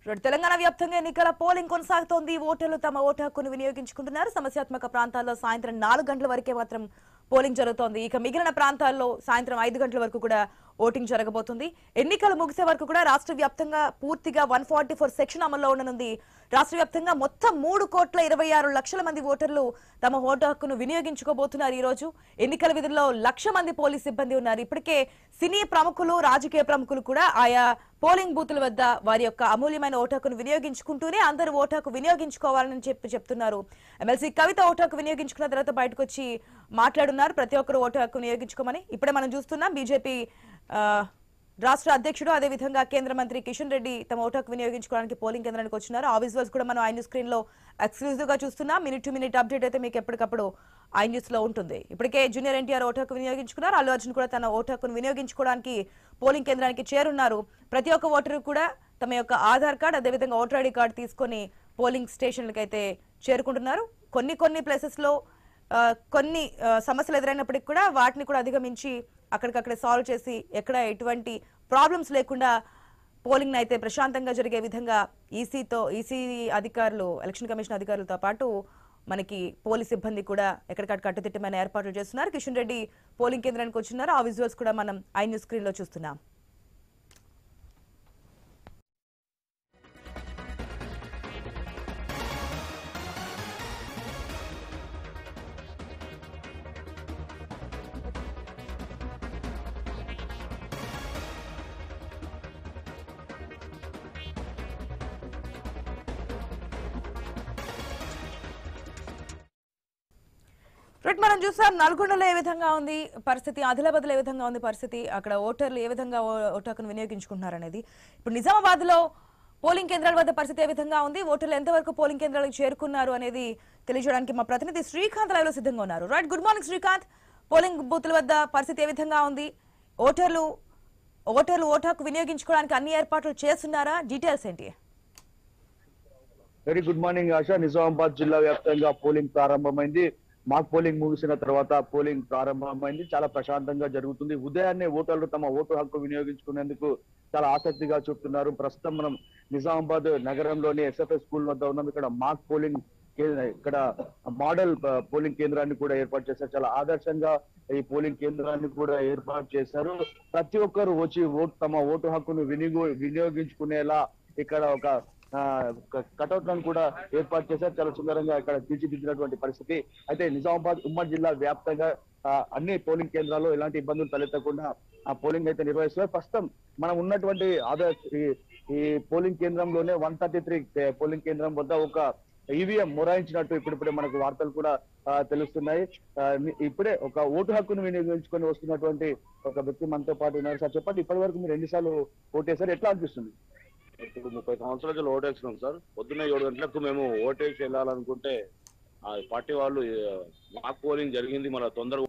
ఇప్పుడు తెలంగాణ వ్యాప్తంగా ఎన్నికల పోలింగ్ కొనసాగుతోంది ఓటర్లు తమ ఓటు హక్కును వినియోగించుకుంటున్నారు సమస్యాత్మక ప్రాంతాల్లో సాయంత్రం నాలుగు గంటల వరకే మాత్రం పోలింగ్ జరుగుతోంది ఇక మిగిలిన ప్రాంతాల్లో సాయంత్రం ఐదు గంటల వరకు కూడా ఓటింగ్ జరగబోతుంది ఎన్నికలు ముగిసే వరకు కూడా రాష్ట్ర వ్యాప్తంగా పూర్తిగా వన్ ఫార్టీ ఫోర్ సెక్షన్ అమల్లో ఉండనుంది రాష్ట్ర వ్యాప్తంగా మొత్తం మూడు కోట్ల ఇరవై ఆరు లక్షల మంది ఓటర్లు తమ ఓటు హక్కును వినియోగించుకోబోతున్నారు ఈ రోజు ఎన్నికల విధుల్లో లక్ష మంది పోలీస్ సిబ్బంది ఉన్నారు ఇప్పటికే సినీ ప్రముఖులు రాజకీయ ప్రముఖులు కూడా ఆయా పోలింగ్ బూతుల వద్ద వారి యొక్క అమూల్యమైన ఓటు హక్కును వినియోగించుకుంటూనే అందరూ ఓటు హక్కు వినియోగించుకోవాలని చెప్పి చెప్తున్నారు ఎమ్మెల్సీ కవిత ఓటు హక్కు వినియోగించుకున్న తర్వాత బయటకు వచ్చి మాట్లాడున్నారు ప్రతి ఒక్కరు ఓటు హక్కు వినియోగించుకోమని ఇప్పుడే మనం చూస్తున్నాం బీజేపీ ఆ, రాష్ట్ర అధ్యక్షుడు అదేవిధంగా కేంద్ర మంత్రి కిషన్ రెడ్డి తమ ఓటు హక్కు వినియోగించుకోవడానికి పోలింగ్ కేంద్రానికి వచ్చినారు ఆ విజువల్స్ కూడా మనం ఐ న్యూస్ స్క్రీన్ లో ఎక్స్క్లూజివ్ గా చూస్తున్నాం మినిట్ టు మినిట్ అప్డేట్ అయితే మీకు ఎప్పటికప్పుడు ఐ న్యూస్ లో ఉంటుంది ఇప్పటికే జూనియర్ ఎన్టీఆర్ ఓటు హక్కు వినియోగించుకున్నారు అల్లు అర్జున్ కూడా తన ఓటు హక్కును వినియోగించుకోవడానికి పోలింగ్ కేంద్రానికి చేరున్నారు ప్రతి ఒక్క ఓటరు కూడా తమ యొక్క ఆధార్ కార్డ్ అదేవిధంగా ఓటర్ ఐడి కార్డు తీసుకొని పోలింగ్ స్టేషన్లకు అయితే చేరుకుంటున్నారు కొన్ని కొన్ని ప్లేసెస్ లో ఆ, కొన్ని ఆ, సమస్యలు ఎదురైనప్పటికీ కూడా వాటిని కూడా అధిగమించి అక్కడికక్కడే సాల్వ్ చేసి ఎక్కడ ఎటువంటి ప్రాబ్లమ్స్ లేకుండా పోలింగ్ అయితే ప్రశాంతంగా జరిగే విధంగా ఈసీతో ఈసీ అధికారులు ఎలక్షన్ కమిషన్ అధికారులతో పాటు మనకి పోలీస్ సిబ్బంది కూడా ఎక్కడికక్కడ కట్టుదిట్టమైన ఏర్పాట్లు చేస్తున్నారు కిషన్ రెడ్డి పోలింగ్ కేంద్రానికి వచ్చినారు ఆ విజువల్స్ కూడా మనం ఐ న్యూస్ స్క్రీన్ లో చూస్తున్నాం రైట్ మనం చూసాం నల్గొండలో ఏ విధంగా ఉంది పరిస్థితి ఆదిలాబాద్లో ఏ విధంగా ఉంది పరిస్థితి అక్కడ ఓటర్లు ఏ విధంగా ఓ- ఓటు హక్కును వినియోగించుకుంటున్నారు అనేది ఇప్పుడు నిజామాబాద్ లో పోలింగ్ కేంద్రాల వద్ద పరిస్థితి ఏ విధంగా ఉంది ఓటర్లు ఎంతవరకు పోలింగ్ కేంద్రాలకు చేరుకున్నారు అనేది తెలియజేయడానికి మా ప్రతినిధి శ్రీకాంత్ లైవ్ లో సిద్ధంగా ఉన్నారు right good morning Srikanth polling బూత్ల వద్ద పరిస్థితి ఏ విధంగా ఉంది ఓటర్లు ఓటర్లు ఓటు హక్కు వినియోగించుకోవడానికి అన్ని ఏర్పాట్లు చేస్తున్నారా డీటెయిల్స్ ఏంటి very good morning Asha Nizamabad జిల్లా వ్యాప్తంగా పోలింగ్ ప్రారంభమైంది మాక్ పోలింగ్ ముగిసిన తర్వాత పోలింగ్ ప్రారంభమైంది చాలా ప్రశాంతంగా జరుగుతుంది ఉదయాన్నే ఓటర్లు తమ ఓటు హక్కు వినియోగించుకునేందుకు చాలా ఆసక్తిగా చూపుతున్నారు ప్రస్తుతం మనం నిజామాబాద్ నగరంలోని ఎస్ఎఫ్ఎస్ స్కూల్ వద్ద ఉన్నాం ఇక్కడ మాక్ పోలింగ్ కే- ఇక్కడ మోడల్ ప- పోలింగ్ కేంద్రాన్ని కూడా ఏర్పాటు చేశారు చాలా ఆదర్శంగా ఈ పోలింగ్ కేంద్రాన్ని కూడా ఏర్పాటు చేశారు ప్రతి ఒక్కరు వచ్చి ఓటు తమ ఓటు హక్కును వినియోగ వినియోగించుకునేలా ఇక్కడ ఒక కటౌట్ లను కూడా ఏర్పాటు చేశారు చాలా సుందరంగా ఇక్కడ తీర్చిదిద్దినటువంటి పరిస్థితి అయితే నిజామాబాద్ ఉమ్మడి జిల్లా వ్యాప్తంగా ఆ, అన్ని పోలింగ్ కేంద్రాల్లో ఎలాంటి ఇబ్బందులు తలెత్తకుండా ఆ పోలింగ్ అయితే నిర్వహిస్తున్నారు ప్రస్తుతం మనం ఉన్నటువంటి ఆధార్ ఈ- ఈ పోలింగ్ కేంద్రంలోనే వన్ థర్టీ త్రీ పోలింగ్ కేంద్రం వద్ద ఒక ఈవీఎం మొరాయించినట్టు ఇప్పుడిప్పుడే మనకు వార్తలు కూడా ఆ, తెలుస్తున్నాయి ఆ, మీ- ఇప్పుడే ఒక ఓటు హక్కును వినియోగించుకొని వస్తున్నటువంటి ఒక వ్యక్తి మనతో పాటు ఉన్నారు సార్ చెప్పండి ఇప్పటి వరకు మీరు ఎన్నిసార్లు ఓటేశారు ఎట్లా అనిపిస్తుంది ఇప్పుడు ముప్పై సంవత్సరాలు ఓటేసినాం సార్ పొద్దున్న ఏడు గంటలకు మేము ఓటేసి వెళ్ళాలనుకుంటే ఆ పార్టీ వాళ్ళు ఆ, మాక్ పోలింగ్ జరిగింది మన తొందరగా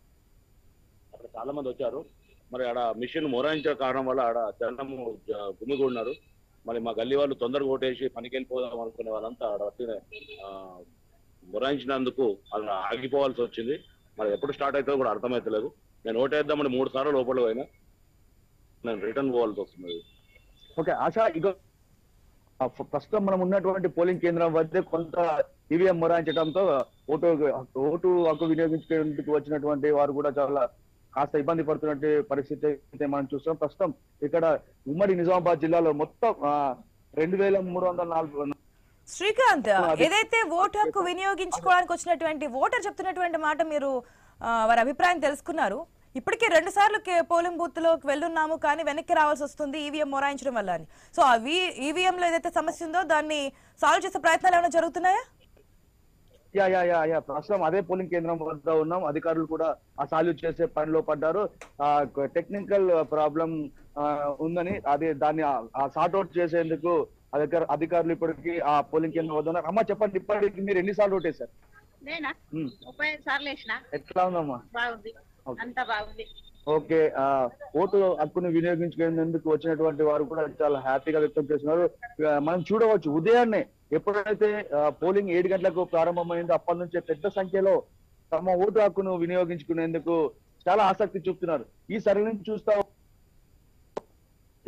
అక్కడ చాలా మంది వచ్చారు మరి ఆడ మిషన్ మొరాయించే కారణం వల్ల ఆడ జనము జ- గుమిగూడినారు మరి మా గల్లీ వాళ్ళు తొందరగా ఓటేసి పనికి వెళ్ళిపోదాం అనుకునే వాళ్ళంతా ఆడ వట్టినే, ఆ, మొరాయించినందుకు అలా ఆగిపోవాల్సి వచ్చింది మరి ఎప్పుడు స్టార్ట్ అవుతుందో కూడా అర్థమైతలేదు నేను ఓటేద్దామని మూడు సార్లు లోపల పోయినా నేను రిటర్న్ పోవాల్సి వస్తుంది ఓకే ఆశా ఇక ఆ, ఫ- ప్రస్తుతం మనం ఉన్నటువంటి పోలింగ్ కేంద్రం వద్ద కొంత ఈవీఎం మొరాయించడంతో ఓటు ఓటు హక్కు వినియోగించుకునేందుకు వచ్చినటువంటి వారు కూడా చాలా కాస్త ఇబ్బంది పడుతున్నటువంటి పరిస్థితి అయితే మనం చూస్తాం ప్రస్తుతం ఇక్కడ ఉమ్మడి నిజామాబాద్ జిల్లాలో మొత్తం ఆ, రెండు వేల మూడు వందల నాలుగు శ్రీకాంత్ అది- ఏదైతే ఓటు హక్కు వినియోగించుకోవడానికి వచ్చినటువంటి ఓటర్ చెప్తున్నటువంటి మాట మీరు ఆ, వారి అభిప్రాయం తెలుసుకున్నారు ఇప్పటికే రెండు సార్లు కే- పోలింగ్ బూత్ లోకి వెళ్ళున్నాము కానీ వెనక్కి రావాల్సి వస్తుంది ఈవీఎం మొరాయించడం వల్ల అని సో ఆ ఈవీఎం లో ఏదైతే సమస్య ఉందో దాన్ని సాల్వ్ చేసే ప్రయత్నాలు ఏమైనా జరుగుతున్నాయా యా యా యా యా ప్రస్తుతం అదే పోలింగ్ కేంద్రం వద్ద ఉన్నాం అధికారులు కూడా ఆ సాల్వ్ చేసే పనిలో పడ్డారు ఆ టెక్నికల్ ప్రాబ్లం ఉందని అదే దాన్ని సార్ట్ అవుట్ చేసేందుకు అధికార అధికారులు ఇప్పటికి ఆ పోలింగ్ కేంద్రం వద్ద ఉన్నారు అమ్మ చెప్పండి ఇప్పటికి మీరు ఎన్నిసార్లు ఓటేశారు నేనా ఉమ్, ముప్పై ఐదు సార్లు వేసిన ఎట్లా ఉందమ్మా బాగుంది ఓకే. అంతా బాగుంది ఓకే ఆ ఓటు హక్కును వినియోగించుకునేందుకు వచ్చినటువంటి వారు కూడా చాలా హ్యాపీగా వ్యక్తం చేస్తున్నారు ఆ, మనం చూడవచ్చు ఉదయాన్నే ఎప్పుడైతే ఆ, పోలింగ్ ఏడు గంటలకు ప్రారంభమైందో అప్పటి నుంచే పెద్ద సంఖ్యలో తమ ఓటు హక్కును వినియోగించుకునేందుకు చాలా ఆసక్తి చూపుతున్నారు ఈ సర్వేని చూస్తా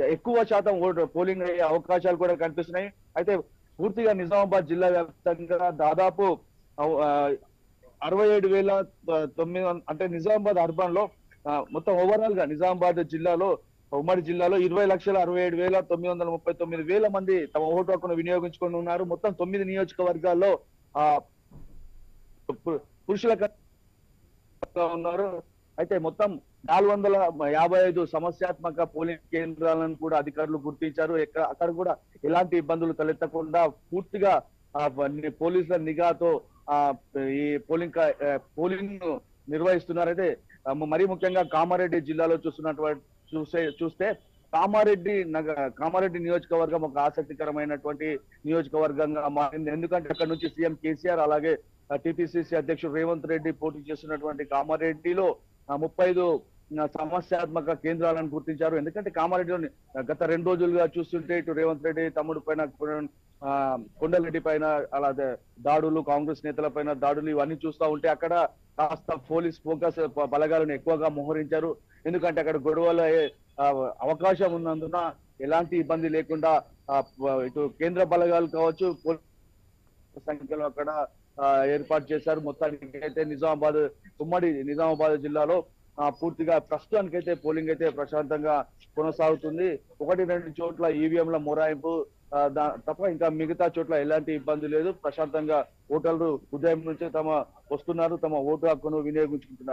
ఎక్కువ శాతం ఓటు పోలింగ్ అయ్యే అవకాశాలు కూడా కనిపిస్తున్నాయి అయితే పూర్తిగా నిజామాబాద్ జిల్లా వ్యాప్తంగా దాదాపు అవ- ఆ, అరవై ఏడు వేల ఆ, తొమ్మిది వం- అంటే నిజామాబాద్ అర్బన్ లో ఆ, మొత్తం ఓవరాల్ గా నిజామాబాద్ జిల్లాలో ఉమ్మడి జిల్లాలో ఇరవై లక్షల అరవై ఏడు వేల తొమ్మిది వందల ముప్పై తొమ్మిది వేల మంది తమ ఓటు హక్కును వినియోగించుకొని ఉన్నారు మొత్తం తొమ్మిది నియోజకవర్గాల్లో ఆ పు- పురుషుల కన్నా ఉన్నారు అయితే మొత్తం నాలుగు వందల యాభై ఐదు సమస్యాత్మక పోలింగ్ కేంద్రాలను కూడా అధికారులు గుర్తించారు ఎక్కడ అక్కడ కూడా ఎలాంటి ఇబ్బందులు తలెత్తకుండా పూర్తిగా ఆ ని- పోలీసుల నిఘాతో ఆ ఈ పోలింగ్ క- ఆ, పోలింగ్ ను నిర్వహిస్తున్నారు అయితే ఆ, మరీ ముఖ్యంగా కామారెడ్డి జిల్లాలో చూస్తున్నటువంటి చూసే చూస్తే కామారెడ్డి నగ కామారెడ్డి నియోజకవర్గం ఒక ఆసక్తికరమైనటువంటి నియోజకవర్గంగా మారింది ఎందుకంటే అక్కడ నుంచి సీఎం కేసీఆర్ అలాగే టిపిసిసి అధ్యక్షుడు రేవంత్ రెడ్డి పోటీ చేస్తున్నటువంటి కామారెడ్డిలో ఆ, ముప్పై ఐదు ఆ, సమస్యాత్మక కేంద్రాలను గుర్తించారు ఎందుకంటే కామారెడ్డిలోని ఆ, గత రెండు రోజులుగా చూస్తుంటే ఇటు రేవంత్ రెడ్డి తమ్ముడు పైన ఆ, కొండలరెడ్డి పైన అలాగే దాడులు కాంగ్రెస్ నేతల పైన దాడులు ఇవన్నీ చూస్తా ఉంటే అక్కడ కాస్త పోలీస్ ఫోకస్ బలగాలను ఎక్కువగా మోహరించారు ఎందుకంటే అక్కడ గొడవలు అయ్యే, ఆ, అవకాశం ఉన్నందున ఎలాంటి ఇబ్బంది లేకుండా ఆ, ఇటు కేంద్ర బలగాలు కావచ్చు పోలీస్ సంఖ్యలో అక్కడ ఆ, ఏర్పాటు చేశారు మొత్తానికి అయితే నిజామాబాద్ ఉమ్మడి నిజామాబాద్ జిల్లాలో ఆ, పూర్తిగా ప్రస్తుతానికైతే పోలింగ్ అయితే ప్రశాంతంగా కొనసాగుతుంది ఒకటి రెండు చోట్ల ఈవీఎంల మొరాయింపు ఆ, దా- తప్ప ఇంకా మిగతా చోట్ల ఎలాంటి ఇబ్బంది లేదు ప్రశాంతంగా ఓటర్లు ఉదయం నుంచే తమ వస్తున్నారు తమ ఓటు హక్కును వినియోగించుకుంటున్నారు